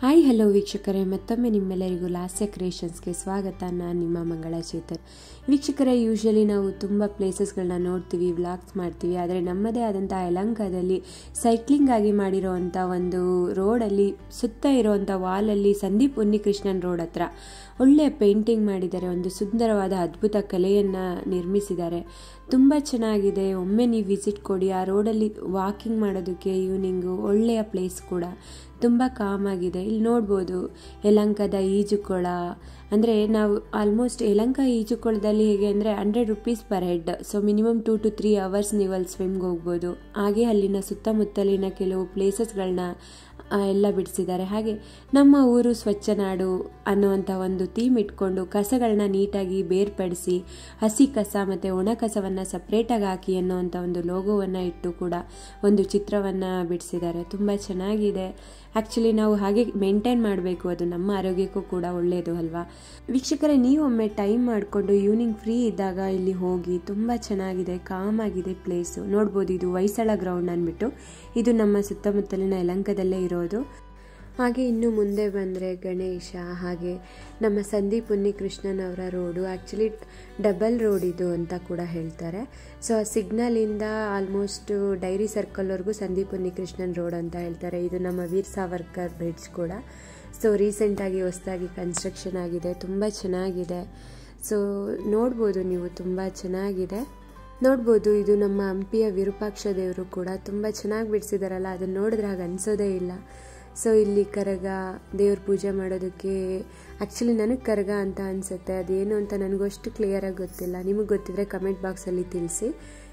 hi hello ವೀಕ್ಷಕರೇ ಮತ್ತೊಮ್ಮೆ ನಿಮ್ಮೆಲ್ಲರಿಗೂ ಲಾಸ್ಯ ಕ್ರಿಯೇಷನ್ಸ್ಗೆ ಸ್ವಾಗತ ನಾನು ನಿಮ್ಮ ಮಂಗಳ ಚೇತನ್ ವೀಕ್ಷಕರೇ ಯೂಶ್ವಲಿ ನಾವು ತುಂಬ ಪ್ಲೇಸಸ್ಗಳನ್ನ ನೋಡ್ತೀವಿ ವ್ಲಾಗ್ಸ್ ಮಾಡ್ತೀವಿ ಆದರೆ ನಮ್ಮದೇ ಆದಂಥ ಯಲಂಕದಲ್ಲಿ ಸೈಕ್ಲಿಂಗ್ ಆಗಿ ಮಾಡಿರೋವಂಥ ಒಂದು ರೋಡಲ್ಲಿ ಸುತ್ತ ಇರೋವಂಥ ವಾಲಲ್ಲಿ ಸಂದೀಪ್ ಉನ್ನಿಕೃಷ್ಣನ್ ರೋಡ್ ಹತ್ರ ಒಳ್ಳೆಯ ಪೇಂಟಿಂಗ್ ಮಾಡಿದ್ದಾರೆ ಒಂದು ಸುಂದರವಾದ ಅದ್ಭುತ ಕಲೆಯನ್ನು ನಿರ್ಮಿಸಿದ್ದಾರೆ ತುಂಬ ಚೆನ್ನಾಗಿದೆ ಒಮ್ಮೆ ನೀವು ವಿಸಿಟ್ ಕೊಡಿ ಆ ರೋಡಲ್ಲಿ ವಾಕಿಂಗ್ ಮಾಡೋದಕ್ಕೆ ಈವ್ನಿಂಗು ಒಳ್ಳೆಯ ಪ್ಲೇಸ್ ಕೂಡ ತುಂಬ ಕಾಮಾಗಿದೆ ಇಲ್ಲಿ ನೋಡ್ಬೋದು ಯಲಂಕದ ಈಜುಕೊಳ ಅಂದರೆ ನಾವು ಆಲ್ಮೋಸ್ಟ್ ಯಲಂಕ ಈಜುಕೊಳದಲ್ಲಿ ಹೇಗೆ ಅಂದರೆ hundred rupees per head so minimum two to three hours ನೀವು ಅಲ್ಲಿ ಸ್ವಿಮ್ಗೆ ಹೋಗ್ಬೋದು ಹಾಗೆ ಅಲ್ಲಿನ ಸುತ್ತಮುತ್ತಲಿನ ಕೆಲವು ಪ್ಲೇಸಸ್ಗಳನ್ನ ಎಲ್ಲ ಬಿಡಿಸಿದ್ದಾರೆ ಹಾಗೆ ನಮ್ಮ ಊರು ಸ್ವಚ್ಛ ನಾಡು ಅನ್ನುವಂಥ ಒಂದು ಥೀಮ್ ಇಟ್ಕೊಂಡು ಕಸಗಳನ್ನ ನೀಟಾಗಿ ಬೇರ್ಪಡಿಸಿ ಹಸಿ ಕಸ ಮತ್ತು ಒಣ ಕಸವನ್ನು ಸಪ್ರೇಟಾಗಿ ಹಾಕಿ ಅನ್ನೋವಂಥ ಒಂದು ಲೋಗೋವನ್ನು ಇಟ್ಟು ಕೂಡ ಒಂದು ಚಿತ್ರವನ್ನು ಬಿಡಿಸಿದ್ದಾರೆ ತುಂಬ ಚೆನ್ನಾಗಿದೆ ಆ್ಯಕ್ಚುಲಿ ನಾವು ಹಾಗೆ ಮೇಂಟೈನ್ ಮಾಡಬೇಕು ಅದು ನಮ್ಮ ಆರೋಗ್ಯಕ್ಕೂ ಕೂಡ ಒಳ್ಳೆಯದು ಅಲ್ವಾ ವೀಕ್ಷಕರೇ ನೀವೊಮ್ಮೆ ಟೈಮ್ ಮಾಡಿಕೊಂಡು ಈವ್ನಿಂಗ್ ಫ್ರೀ ಇದ್ದಾಗ ಇಲ್ಲಿ ಹೋಗಿ ತುಂಬ ಚೆನ್ನಾಗಿದೆ ಕಾಮಾಗಿದೆ ಪ್ಲೇಸು ನೋಡ್ಬೋದು ಇದು ಹೊಯ್ಸಳ ಗ್ರೌಂಡ್ ಅಂದ್ಬಿಟ್ಟು ಇದು ನಮ್ಮ ಸುತ್ತಮುತ್ತಲಿನ ಯಲಂಕದಲ್ಲೇ ಇರೋದು ಹಾಗೆ ಇನ್ನು ಮುಂದೆ ಬಂದರೆ ಗಣೇಶ ಹಾಗೆ ನಮ್ಮ ಸಂದೀಪ್ ಉನ್ನಿಕೃಷ್ಣನ್ ಅವರ ರೋಡು ಆ್ಯಕ್ಚುಲಿ ಡಬಲ್ ರೋಡ್ ಇದು ಅಂತ ಕೂಡ ಹೇಳ್ತಾರೆ ಸೊ ಆ ಸಿಗ್ನಲಿಂದ ಆಲ್ಮೋಸ್ಟ್ ಡೈರಿ ಸರ್ಕಲ್ವರೆಗೂ ಸಂದೀಪ್ ಉನ್ನಿಕೃಷ್ಣನ್ ರೋಡ್ ಅಂತ ಹೇಳ್ತಾರೆ ಇದು ನಮ್ಮ ವೀರ್ ಸಾವರ್ಕರ್ ಬ್ರಿಡ್ಜ್ ಕೂಡ ಸೊ ರೀಸೆಂಟಾಗಿ ಹೊಸದಾಗಿ ಕನ್ಸ್ಟ್ರಕ್ಷನ್ ಆಗಿದೆ ತುಂಬ ಚೆನ್ನಾಗಿದೆ ಸೊ ನೋಡ್ಬೋದು ನೀವು ತುಂಬ ಚೆನ್ನಾಗಿದೆ ನೋಡ್ಬೋದು ಇದು ನಮ್ಮ ಹಂಪಿಯ ವಿರೂಪಾಕ್ಷ ದೇವರು ಕೂಡ ತುಂಬ ಚೆನ್ನಾಗಿ ಬಿಡಿಸಿದಾರಲ್ಲ ಅದನ್ನು ನೋಡಿದ್ರೆ ಹಾಗೆ ಅನಿಸೋದೇ ಇಲ್ಲ ಸೊ ಇಲ್ಲಿ ಕರಗ ದೇವ್ರ ಪೂಜೆ ಮಾಡೋದಕ್ಕೆ ಆ್ಯಕ್ಚುಲಿ ನನಗೆ ಕರಗ ಅಂತ ಅನಿಸುತ್ತೆ ಅದೇನು ಅಂತ ನನಗೂ ಅಷ್ಟು ಕ್ಲಿಯರಾಗಿ ಗೊತ್ತಿಲ್ಲ ನಿಮಗೆ ಗೊತ್ತಿದ್ರೆ ಕಮೆಂಟ್ ಬಾಕ್ಸಲ್ಲಿ ತಿಳಿಸಿ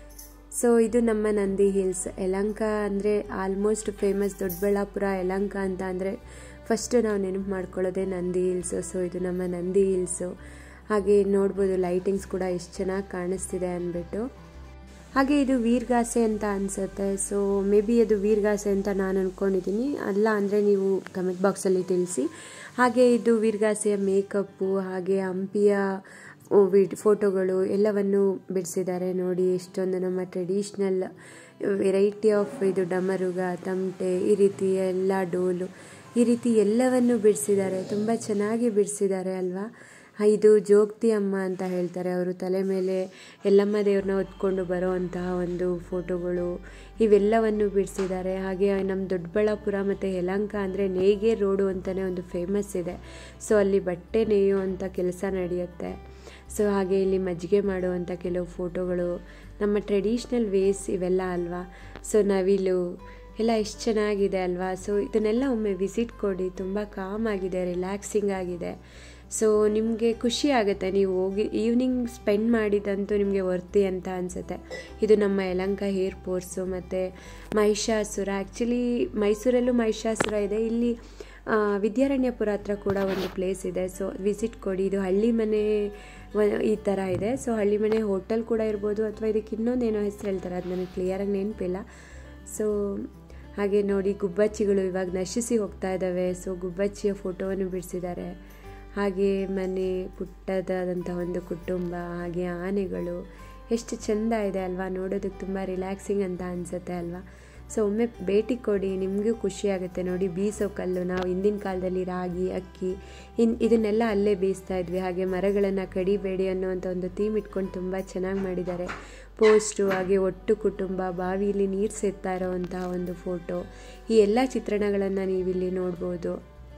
ಸೊ ಇದು ನಮ್ಮ ನಂದಿ ಹಿಲ್ಸ್ ಯಲಂಕ ಅಂದರೆ ಆಲ್ಮೋಸ್ಟ್ ಫೇಮಸ್ ದೊಡ್ಡಬಳ್ಳಾಪುರ ಯಲಂಕ ಅಂತ ಅಂದರೆ ಫಸ್ಟು ನಾವು ನೆನಪು ಮಾಡ್ಕೊಳ್ಳೋದೇ ನಂದಿ ಹಿಲ್ಸು ಸೊ ಇದು ನಮ್ಮ ನಂದಿ ಹಿಲ್ಸು ಹಾಗೆ ನೋಡ್ಬೋದು ಲೈಟಿಂಗ್ಸ್ ಕೂಡ ಎಷ್ಟು ಚೆನ್ನಾಗಿ ಕಾಣಿಸ್ತಿದೆ ಅಂದ್ಬಿಟ್ಟು ಹಾಗೆ ಇದು ವೀರ್ಗಾಸೆ ಅಂತ ಅನಿಸುತ್ತೆ ಸೊ ಮೇ ಬಿ ಅದು ವೀರ್ಗಾಸೆ ಅಂತ ನಾನು ಅಂದ್ಕೊಂಡಿದ್ದೀನಿ ಅಲ್ಲ ಅಂದರೆ ನೀವು ಕಮೆಂಟ್ ಬಾಕ್ಸಲ್ಲಿ ತಿಳಿಸಿ ಹಾಗೆ ಇದು ವೀರ್ಗಾಸೆಯ ಮೇಕಪ್ಪು ಹಾಗೆ ಹಂಪಿಯ ವಿಡ್ ಫೋಟೋಗಳು ಎಲ್ಲವನ್ನು ಬಿಡಿಸಿದ್ದಾರೆ ನೋಡಿ ಎಷ್ಟೊಂದು ನಮ್ಮ ಟ್ರೆಡಿಷ್ನಲ್ ವೆರೈಟಿ ಆಫ್ ಇದು ಡಮರುಗ ತಮಟೆ ಈ ರೀತಿ ಎಲ್ಲ ಡೋಲು ಈ ರೀತಿ ಎಲ್ಲವನ್ನು ಬಿಡಿಸಿದ್ದಾರೆ ತುಂಬ ಚೆನ್ನಾಗಿ ಬಿಡಿಸಿದ್ದಾರೆ ಅಲ್ವಾ ಇದು ಜೋಗ್ತಿ ಅಮ್ಮ ಅಂತ ಹೇಳ್ತಾರೆ ಅವರು ತಲೆ ಮೇಲೆ ಎಲ್ಲಮ್ಮ ದೇವ್ರನ್ನ ಹೊತ್ಕೊಂಡು ಬರೋ ಅಂತಹ ಒಂದು ಫೋಟೋಗಳು ಇವೆಲ್ಲವನ್ನು ಬಿಡಿಸಿದ್ದಾರೆ ಹಾಗೆ ನಮ್ಮ ದೊಡ್ಡಬಳ್ಳಾಪುರ ಮತ್ತು ಯಲಂಕ ಅಂದರೆ ನೇಯ್ಗೆ ರೋಡು ಅಂತಲೇ ಒಂದು ಫೇಮಸ್ ಇದೆ ಸೊ ಅಲ್ಲಿ ಬಟ್ಟೆ ನೇಯುವಂಥ ಕೆಲಸ ನಡೆಯುತ್ತೆ ಸೊ ಹಾಗೆ ಇಲ್ಲಿ ಮಜ್ಜಿಗೆ ಮಾಡುವಂಥ ಕೆಲವು ಫೋಟೋಗಳು ನಮ್ಮ ಟ್ರೆಡಿಷ್ನಲ್ ವೇಸ್ ಇವೆಲ್ಲ ಅಲ್ವಾ ಸೊ ನವಿಲು ಎಲ್ಲ ಎಷ್ಟು ಚೆನ್ನಾಗಿದೆ ಅಲ್ವಾ ಸೊ ಇದನ್ನೆಲ್ಲ ಒಮ್ಮೆ ವಿಸಿಟ್ ಕೊಡಿ ತುಂಬ ಕಾಮ್ ಆಗಿದೆ ರಿಲ್ಯಾಕ್ಸಿಂಗ್ ಆಗಿದೆ ಸೊ ನಿಮಗೆ ಖುಷಿ ಆಗುತ್ತೆ ನೀವು ಹೋಗಿ ಈವ್ನಿಂಗ್ ಸ್ಪೆಂಡ್ ಮಾಡಿದಂತೂ ನಿಮಗೆ ವರ್ತಿ ಅಂತ ಅನಿಸುತ್ತೆ ಇದು ನಮ್ಮ ಯಲಂಕ ಹೇರ್ ಫೋರ್ಸು ಮತ್ತು ಮಹಿಷಾಸುರ ಆ್ಯಕ್ಚುಲಿ ಮೈಸೂರಲ್ಲೂ ಮಹಿಷಾಸುರ ಇದೆ ಇಲ್ಲಿ ವಿದ್ಯಾರಣ್ಯಪುರ ಹತ್ರ ಕೂಡ ಒಂದು ಪ್ಲೇಸ್ ಇದೆ ಸೊ ವಿಸಿಟ್ ಕೊಡಿ ಇದು ಹಳ್ಳಿ ಮನೆ ಈ ಥರ ಇದೆ ಸೊ ಹಳ್ಳಿ ಮನೆ ಹೋಟೆಲ್ ಕೂಡ ಇರ್ಬೋದು ಅಥವಾ ಇದಕ್ಕೆ ಇನ್ನೊಂದು ಏನೋ ಹೆಸರು ಹೇಳ್ತಾರೆ ಅದು ನನಗೆ ಕ್ಲಿಯರಾಗಿ ನೆನಪಿಲ್ಲ ಸೊ ಹಾಗೆ ನೋಡಿ ಗುಬ್ಬಚ್ಚಿಗಳು ಇವಾಗ ನಶಿಸಿ ಹೋಗ್ತಾ ಇದ್ದಾವೆ ಸೊ ಗುಬ್ಬಚ್ಚಿಯ ಫೋಟೋವನ್ನು ಬಿಡಿಸಿದ್ದಾರೆ ಹಾಗೆ ಮನೆ ಪುಟ್ಟದಾದಂಥ ಒಂದು ಕುಟುಂಬ ಹಾಗೆ ಆನೆಗಳು ಎಷ್ಟು ಚೆಂದ ಇದೆ ಅಲ್ವಾ ನೋಡೋದಕ್ಕೆ ತುಂಬ ರಿಲ್ಯಾಕ್ಸಿಂಗ್ ಅಂತ ಅನಿಸುತ್ತೆ ಅಲ್ವಾ ಸೊ ಒಮ್ಮೆ ಭೇಟಿ ಕೊಡಿ ನಿಮಗೂ ಖುಷಿ ಆಗುತ್ತೆ ನೋಡಿ ಬೀಸೋ ಕಲ್ಲು ನಾವು ಹಿಂದಿನ ಕಾಲದಲ್ಲಿ ರಾಗಿ ಅಕ್ಕಿ ಇನ್ ಇದನ್ನೆಲ್ಲ ಅಲ್ಲೇ ಬೇಯಿಸ್ತಾ ಇದ್ವಿ ಹಾಗೆ ಮರಗಳನ್ನು ಕಡಿಬೇಡಿ ಅನ್ನೋವಂಥ ಒಂದು ಥೀಮ್ ಇಟ್ಕೊಂಡು ತುಂಬ ಚೆನ್ನಾಗಿ ಮಾಡಿದ್ದಾರೆ ಪೋಸ್ಟು ಹಾಗೆ ಒಟ್ಟು ಕುಟುಂಬ ಬಾವಿಯಲ್ಲಿ ನೀರು ಸೇರ್ತಾ ಇರೋವಂತಹ ಒಂದು ಫೋಟೋ ಈ ಎಲ್ಲ ಚಿತ್ರಣಗಳನ್ನು ನೀವಿಲ್ಲಿ ನೋಡ್ಬೋದು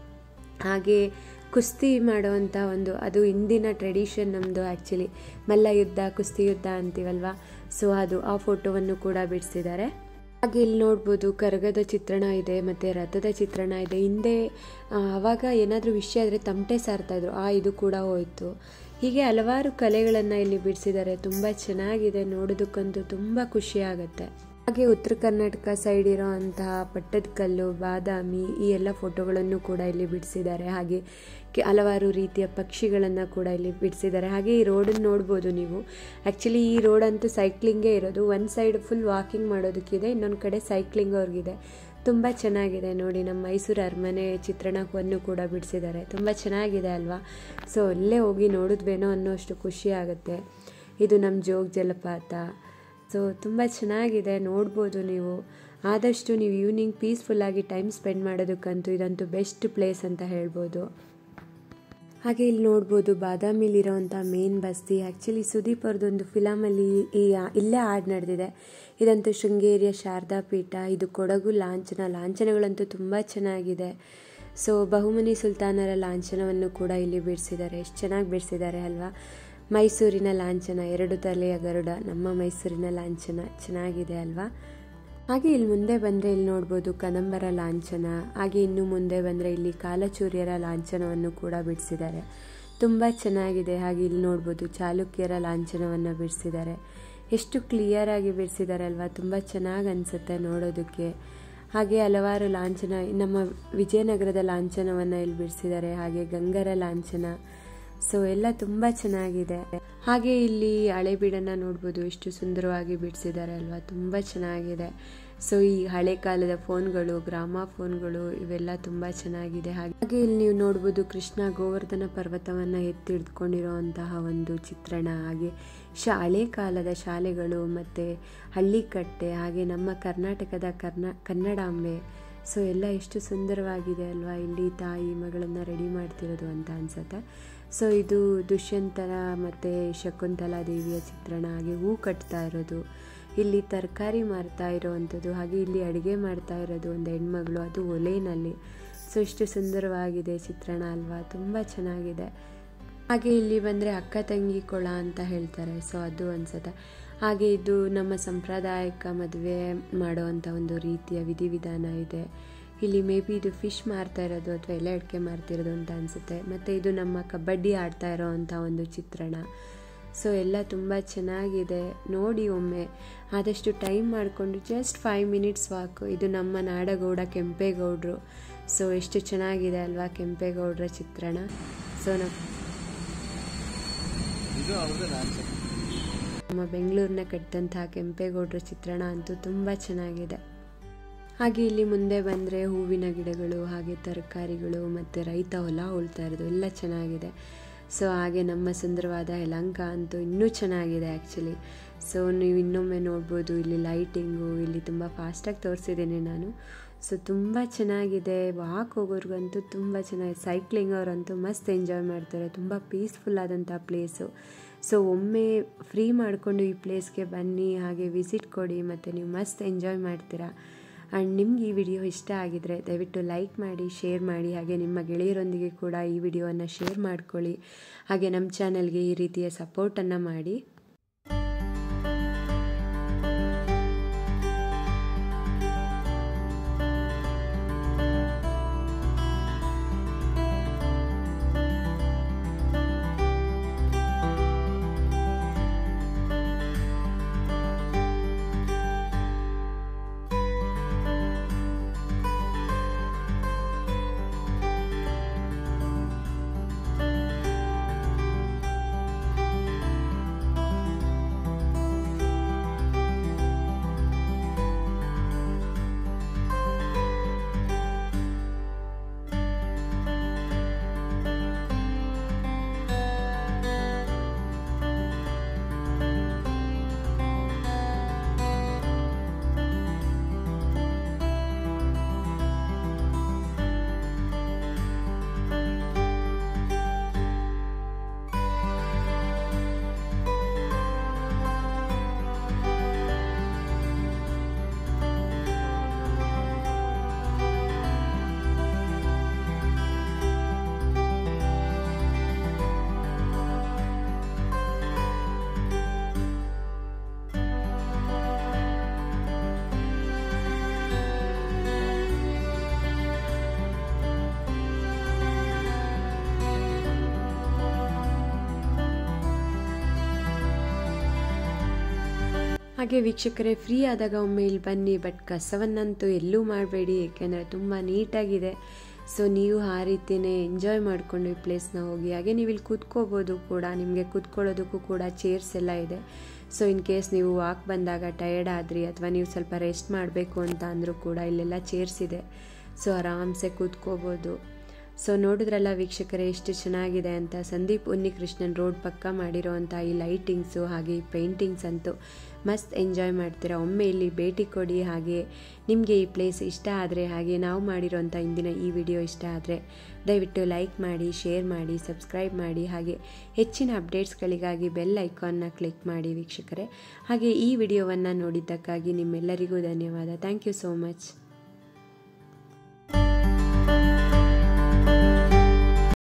ಹಾಗೆ ಕುಸ್ತಿ ಮಾಡೋವಂಥ ಒಂದು ಅದು ಇಂದಿನ ಟ್ರೆಡಿಷನ್ ನಮ್ಮದು ಆ್ಯಕ್ಚುಲಿ ಮಲ್ಲ ಯುದ್ಧ ಕುಸ್ತಿ ಯುದ್ಧ ಅಂತೀವಲ್ವ ಸೊ ಅದು ಆ ಫೋಟೋವನ್ನು ಕೂಡ ಬಿಡಿಸಿದ್ದಾರೆ ಹಾಗೆ ಇಲ್ಲಿ ನೋಡ್ಬೋದು ಕರಗದ ಚಿತ್ರಣ ಇದೆ ಮತ್ತು ರಥದ ಚಿತ್ರಣ ಇದೆ ಹಿಂದೆ ಆವಾಗ ಏನಾದರೂ ವಿಷಯ ಆದರೆ ತಮಟೆ ಸಾರ್ತಾಯಿದ್ರು ಆ ಇದು ಕೂಡ ಹೋಯಿತು ಹೀಗೆ ಹಲವಾರು ಕಲೆಗಳನ್ನು ಇಲ್ಲಿ ಬಿಡಿಸಿದ್ದಾರೆ ತುಂಬ ಚೆನ್ನಾಗಿದೆ ನೋಡೋದಕ್ಕಂತೂ ತುಂಬ ಖುಷಿ ಆಗುತ್ತೆ ಹಾಗೆ ಉತ್ತರ ಕರ್ನಾಟಕ ಸೈಡ್ ಇರೋ ಅಂತಹ ಪಟ್ಟದಕಲ್ಲು ಬಾದಾಮಿ ಈ ಎಲ್ಲ ಫೋಟೋಗಳನ್ನು ಕೂಡ ಇಲ್ಲಿ ಬಿಡಿಸಿದ್ದಾರೆ ಹಾಗೆ ಹಲವಾರು ರೀತಿಯ ಪಕ್ಷಿಗಳನ್ನು ಕೂಡ ಇಲ್ಲಿ ಬಿಡಿಸಿದ್ದಾರೆ ಹಾಗೆ ಈ ರೋಡನ್ನು ನೋಡ್ಬೋದು ನೀವು ಆ್ಯಕ್ಚುಲಿ ಈ ರೋಡ್ ಅಂತೂ ಸೈಕ್ಲಿಂಗೇ ಇರೋದು ಒಂದು ಸೈಡ್ ಫುಲ್ ವಾಕಿಂಗ್ ಮಾಡೋದಕ್ಕಿದೆ ಇನ್ನೊಂದು ಕಡೆ ಸೈಕ್ಲಿಂಗ್ ಅವ್ರಿಗಿದೆ ತುಂಬ ಚೆನ್ನಾಗಿದೆ ನೋಡಿ ನಮ್ಮ ಮೈಸೂರು ಅರಮನೆ ಚಿತ್ರಣವನ್ನು ಕೂಡ ಬಿಡಿಸಿದ್ದಾರೆ ತುಂಬ ಚೆನ್ನಾಗಿದೆ ಅಲ್ವಾ ಸೊ ಅಲ್ಲೇ ಹೋಗಿ ನೋಡಿದ್ವೇನೋ ಅನ್ನೋಷ್ಟು ಖುಷಿ ಆಗುತ್ತೆ ಇದು ನಮ್ಮ ಜೋಗ ಜಲಪಾತ ಸೊ ತುಂಬ ಚೆನ್ನಾಗಿದೆ ನೋಡ್ಬೋದು ನೀವು ಆದಷ್ಟು ನೀವು ಈವ್ನಿಂಗ್ ಪೀಸ್ಫುಲ್ಲಾಗಿ ಟೈಮ್ ಸ್ಪೆಂಡ್ ಮಾಡೋದಕ್ಕಂತೂ ಇದಂತೂ ಬೆಸ್ಟ್ ಪ್ಲೇಸ್ ಅಂತ ಹೇಳ್ಬೋದು ಹಾಗೆ ಇಲ್ಲಿ ನೋಡ್ಬೋದು ಬಾದಾಮಿಲಿರೋವಂಥ ಮೇನ್ ಬಸ್ತಿ ಆ್ಯಕ್ಚುಲಿ ಸುದೀಪ್ ಅವ್ರದ್ದೊಂದು ಫಿಲಮಲ್ಲಿ ಈ ಇಲ್ಲೇ ಹಾಡು ನಡೆದಿದೆ ಇದಂತೂ ಶೃಂಗೇರಿಯ ಶಾರದಾ ಪೀಠ ಇದು ಕೊಡಗು ಲಾಂಛನ ಲಾಂಛನಗಳಂತೂ ತುಂಬ ಚೆನ್ನಾಗಿದೆ ಸೊ ಬಹುಮನಿ ಸುಲ್ತಾನರ ಲಾಂಛನವನ್ನು ಕೂಡ ಇಲ್ಲಿ ಬಿಡಿಸಿದ್ದಾರೆ ಎಷ್ಟು ಚೆನ್ನಾಗಿ ಬಿಡಿಸಿದ್ದಾರೆ ಅಲ್ವಾ ಮೈಸೂರಿನ ಲಾಂಛನ ಎರಡು ತಲೆಯ ಗರುಡ ನಮ್ಮ ಮೈಸೂರಿನ ಲಾಂಛನ ಚೆನ್ನಾಗಿದೆ ಅಲ್ವಾ ಹಾಗೆ ಇಲ್ಲಿ ಮುಂದೆ ಬಂದರೆ ಇಲ್ಲಿ ನೋಡ್ಬೋದು ಕದಂಬರ ಲಾಂಛನ ಹಾಗೆ ಇನ್ನು ಮುಂದೆ ಬಂದರೆ ಇಲ್ಲಿ ಕಾಲಚೂರ್ಯರ ಲಾಂಛನವನ್ನು ಕೂಡ ಬಿಡಿಸಿದ್ದಾರೆ ತುಂಬ ಚೆನ್ನಾಗಿದೆ ಹಾಗೆ ಇಲ್ಲಿ ನೋಡ್ಬೋದು ಚಾಲುಕ್ಯರ ಲಾಂಛನವನ್ನು ಬಿಡಿಸಿದ್ದಾರೆ ಎಷ್ಟು ಕ್ಲಿಯರಾಗಿ ಬಿಡಿಸಿದ್ದಾರೆ ಅಲ್ವಾ ತುಂಬ ಚೆನ್ನಾಗಿ ಅನಿಸುತ್ತೆ ನೋಡೋದಕ್ಕೆ ಹಾಗೆ ಹಲವಾರು ಲಾಂಛನ ನಮ್ಮ ವಿಜಯನಗರದ ಲಾಂಛನವನ್ನು ಇಲ್ಲಿ ಬಿಡಿಸಿದ್ದಾರೆ ಹಾಗೆ ಗಂಗರ ಲಾಂಛನ ಸೊ ಎಲ್ಲ ತುಂಬ ಚೆನ್ನಾಗಿದೆ ಹಾಗೆ ಇಲ್ಲಿ ಹಳೆಬೀಡನ್ನು ನೋಡ್ಬೋದು ಎಷ್ಟು ಸುಂದರವಾಗಿ ಬಿಡಿಸಿದ್ದಾರೆ ಅಲ್ವಾ ತುಂಬ ಚೆನ್ನಾಗಿದೆ ಸೊ ಈ ಹಳೆ ಕಾಲದ ಫೋನ್ಗಳು ಗ್ರಾಮ ಫೋನ್ಗಳು ಇವೆಲ್ಲ ತುಂಬ ಚೆನ್ನಾಗಿದೆ ಹಾಗೆ ಇಲ್ಲಿ ನೀವು ನೋಡ್ಬೋದು ಕೃಷ್ಣ ಗೋವರ್ಧನ ಪರ್ವತವನ್ನು ಎತ್ತಿಡ್ಕೊಂಡಿರುವಂತಹ ಒಂದು ಚಿತ್ರಣ ಹಾಗೆ ಶ ಹಳೆ ಕಾಲದ ಶಾಲೆಗಳು ಮತ್ತು ಹಳ್ಳಿಕಟ್ಟೆ ಹಾಗೆ ನಮ್ಮ ಕರ್ನಾಟಕದ ಕರ್ನಾ ಕನ್ನಡಾಂಬೆ ಸೊ ಎಲ್ಲ ಎಷ್ಟು ಸುಂದರವಾಗಿದೆ ಅಲ್ವಾ ಇಲ್ಲಿ ತಾಯಿ ಮಗಳನ್ನು ರೆಡಿ ಮಾಡ್ತಿರೋದು ಅಂತ ಅನ್ಸುತ್ತೆ ಸೊ ಇದು ದುಷ್ಯಂತರ ಮತ್ತು ಶಕುಂತಲಾ ದೇವಿಯ ಚಿತ್ರಣ ಹಾಗೆ ಹೂ ಕಟ್ತಾ ಇರೋದು ಇಲ್ಲಿ ತರಕಾರಿ ಮಾರ್ತಾ ಇರೋವಂಥದ್ದು ಹಾಗೆ ಇಲ್ಲಿ ಅಡುಗೆ ಮಾಡ್ತಾ ಇರೋದು ಒಂದು ಹೆಣ್ಮಗಳು ಅದು ಒಲೆಯಲ್ಲಿ ಸೊ ಇಷ್ಟು ಸುಂದರವಾಗಿದೆ ಚಿತ್ರಣ ಅಲ್ವಾ ತುಂಬ ಚೆನ್ನಾಗಿದೆ ಹಾಗೆ ಇಲ್ಲಿ ಬಂದರೆ ಅಕ್ಕ ತಂಗಿ ಕೊಳ ಅಂತ ಹೇಳ್ತಾರೆ ಸೊ ಅದು ಅನ್ಸುತ್ತೆ ಹಾಗೆ ಇದು ನಮ್ಮ ಸಾಂಪ್ರದಾಯಿಕ ಮದುವೆ ಮಾಡೋವಂಥ ಒಂದು ರೀತಿಯ ವಿಧಿವಿಧಾನ ಇದೆ ಇಲ್ಲಿ ಮೇ ಬಿ ಇದು ಫಿಶ್ ಮಾರ್ತಾ ಇರೋದು ಅಥವಾ ಎಲೆ ಅಡಿಕೆ ಮಾರ್ತಿರೋದು ಅಂತ ಅನಿಸುತ್ತೆ ಮತ್ತು ಇದು ನಮ್ಮ ಕಬಡ್ಡಿ ಆಡ್ತಾ ಇರೋವಂಥ ಒಂದು ಚಿತ್ರಣ ಸೊ ಎಲ್ಲ ತುಂಬ ಚೆನ್ನಾಗಿದೆ ನೋಡಿ ಒಮ್ಮೆ ಆದಷ್ಟು ಟೈಮ್ ಮಾಡಿಕೊಂಡು ಜಸ್ಟ್ ಫೈವ್ ಮಿನಿಟ್ಸ್ ವಾಕು ಇದು ನಮ್ಮ ನಾಡಗೌಡ ಕೆಂಪೇಗೌಡರು ಸೊ ಎಷ್ಟು ಚೆನ್ನಾಗಿದೆ ಅಲ್ವಾ ಕೆಂಪೇಗೌಡರ ಚಿತ್ರಣ ಸೊ ನಮ್ಮ ನಮ್ಮ ಬೆಂಗಳೂರನ್ನ ಕಟ್ಟಿದಂತಹ ಕೆಂಪೇಗೌಡರ ಚಿತ್ರಣ ಅಂತೂ ತುಂಬ ಚೆನ್ನಾಗಿದೆ ಹಾಗೆ ಇಲ್ಲಿ ಮುಂದೆ ಬಂದರೆ ಹೂವಿನ ಗಿಡಗಳು ಹಾಗೆ ತರಕಾರಿಗಳು ಮತ್ತು ರೈತ ಹೊಲ ಉಳ್ತಾ ಇರೋದು ಎಲ್ಲ ಚೆನ್ನಾಗಿದೆ ಸೊ ಹಾಗೆ ನಮ್ಮ ಸುಂದರವಾದ ಯಲಂಕ ಅಂತೂ ಇನ್ನೂ ಚೆನ್ನಾಗಿದೆ ಆ್ಯಕ್ಚುಲಿ ಸೊ ನೀವು ಇನ್ನೊಮ್ಮೆ ನೋಡ್ಬೋದು ಇಲ್ಲಿ ಲೈಟಿಂಗು ಇಲ್ಲಿ ತುಂಬ ಫಾಸ್ಟಾಗಿ ತೋರಿಸಿದ್ದೀನಿ ನಾನು ಸೊ ತುಂಬ ಚೆನ್ನಾಗಿದೆ ವಾಕ್ ಹೋಗೋರ್ಗಂತೂ ತುಂಬ ಚೆನ್ನಾಗಿದೆ ಸೈಕ್ಲಿಂಗ್ ಅವರಂತೂ ಮಸ್ತ್ ಎಂಜಾಯ್ ಮಾಡ್ತಾರೆ ತುಂಬ ಪೀಸ್ಫುಲ್ ಆದಂಥ ಪ್ಲೇಸು ಸೊ ಒಮ್ಮೆ ಫ್ರೀ ಮಾಡಿಕೊಂಡು ಈ ಪ್ಲೇಸ್ಗೆ ಬನ್ನಿ ಹಾಗೆ ವಿಸಿಟ್ ಕೊಡಿ ಮತ್ತು ನೀವು ಮಸ್ತ್ ಎಂಜಾಯ್ ಮಾಡ್ತೀರಾ ಆ್ಯಂಡ್ ನಿಮ್ಗೆ ಈ ವಿಡಿಯೋ ಇಷ್ಟ ಆಗಿದರೆ ದಯವಿಟ್ಟು ಲೈಕ್ ಮಾಡಿ ಶೇರ್ ಮಾಡಿ ಹಾಗೆ ನಿಮ್ಮ ಗೆಳೆಯರೊಂದಿಗೆ ಕೂಡ ಈ ವಿಡಿಯೋವನ್ನು ಶೇರ್ ಮಾಡ್ಕೊಳ್ಳಿ ಹಾಗೆ ನಮ್ಮ ಚಾನಲ್ಗೆ ಈ ರೀತಿಯ ಸಪೋರ್ಟನ್ನು ಮಾಡಿ ಹಾಗೆ ವೀಕ್ಷಕರೇ ಫ್ರೀ ಆದಾಗ ಒಮ್ಮೆ ಇಲ್ಲಿ ಬನ್ನಿ ಬಟ್ ಕಸವನ್ನಂತೂ ಎಲ್ಲೂ ಮಾಡಬೇಡಿ ಏಕೆಂದರೆ ತುಂಬ ನೀಟಾಗಿದೆ ಸೊ ನೀವು ಆ ರೀತಿಯೇ ಎಂಜಾಯ್ ಮಾಡಿಕೊಂಡು ಈ ಪ್ಲೇಸ್ನ ಹೋಗಿ ಹಾಗೆ ನೀವು ಇಲ್ಲಿ ಕೂತ್ಕೋಬೋದು ಕೂಡ ನಿಮಗೆ ಕೂತ್ಕೊಳ್ಳೋದಕ್ಕೂ ಕೂಡ ಚೇರ್ಸ್ ಎಲ್ಲ ಇದೆ ಸೊ ಇನ್ ಕೇಸ್ ನೀವು ವಾಕ್ ಬಂದಾಗ ಟಯರ್ಡ್ ಆದ್ರಿ ಅಥವಾ ನೀವು ಸ್ವಲ್ಪ ರೆಸ್ಟ್ ಮಾಡಬೇಕು ಅಂತ ಅಂದರೂ ಕೂಡ ಇಲ್ಲೆಲ್ಲ ಚೇರ್ಸ್ ಇದೆ ಸೊ ಆರಾಮ್ಸೆ ಕೂತ್ಕೋಬೋದು ಸೊ ನೋಡಿದ್ರಲ್ಲ ವೀಕ್ಷಕರೇ ಎಷ್ಟು ಚೆನ್ನಾಗಿದೆ ಅಂತ ಸಂದೀಪ್ ಉನ್ನಿಕೃಷ್ಣನ್ ರೋಡ್ ಪಕ್ಕ ಮಾಡಿರೋವಂಥ ಈ ಲೈಟಿಂಗ್ಸು ಹಾಗೆ ಈ ಪೇಂಟಿಂಗ್ಸ್ ಅಂತೂ ಮಸ್ತ್ ಎಂಜಾಯ್ ಮಾಡ್ತೀರಾ ಒಮ್ಮೆ ಇಲ್ಲಿ ಭೇಟಿ ಕೊಡಿ ಹಾಗೆ ನಿಮಗೆ ಈ ಪ್ಲೇಸ್ ಇಷ್ಟ ಆದರೆ ಹಾಗೆ ನಾವು ಮಾಡಿರೋಂಥ ಇಂದಿನ ಈ ವಿಡಿಯೋ ಇಷ್ಟ ಆದರೆ ದಯವಿಟ್ಟು ಲೈಕ್ ಮಾಡಿ ಶೇರ್ ಮಾಡಿ ಸಬ್ಸ್ಕ್ರೈಬ್ ಮಾಡಿ ಹಾಗೆ ಹೆಚ್ಚಿನ ಅಪ್ಡೇಟ್ಸ್ಗಳಿಗಾಗಿ ಬೆಲ್ ಐಕಾನ್ನ ಕ್ಲಿಕ್ ಮಾಡಿ ವೀಕ್ಷಕರೇ ಹಾಗೆ ಈ ವಿಡಿಯೋವನ್ನು ನೋಡಿದ್ದಕ್ಕಾಗಿ ನಿಮ್ಮೆಲ್ಲರಿಗೂ ಧನ್ಯವಾದ ಥ್ಯಾಂಕ್ ಯು ಸೋ ಮಚ್